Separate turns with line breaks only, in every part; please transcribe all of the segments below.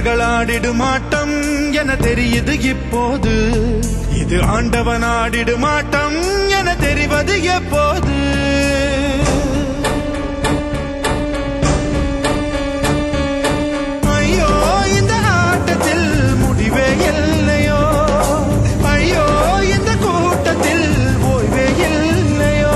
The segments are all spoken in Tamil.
மனிதர்கள் ஆடிடும் ஆட்டம் என தெரியுது இப்போது இது ஆண்டவன் ஆடிடும் ஆட்டம் என தெரிவது எப்போது ஐயோ இந்த ஆட்டத்தில் முடிவே இல்லையோ ஐயோ இந்த கூட்டத்தில் ஓய்வே இல்லையோ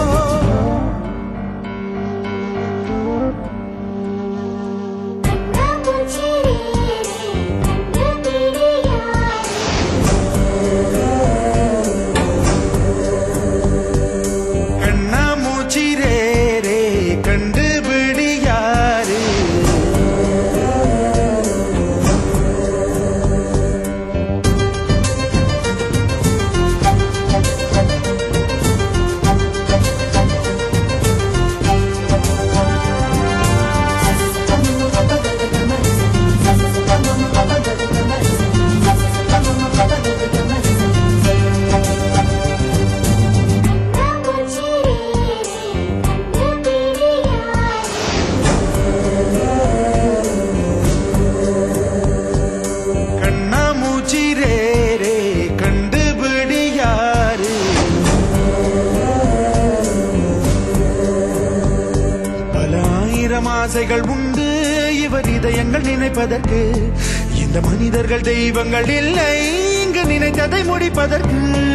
கண்ணா மூச்சி ரே ரே கண்டுபிடி யாரு கண்ணா மூச்சி ரே ரே கண்டுபிடி யாரு பல ஆயிரம் ஆசைகள் உண்டு இவர் இதயங்கள் நினைப்பதற்கு இந்த மனிதர்கள் தெய்வங்கள் இல்லை இங்கு நினைத்ததை முடிப்பதற்கு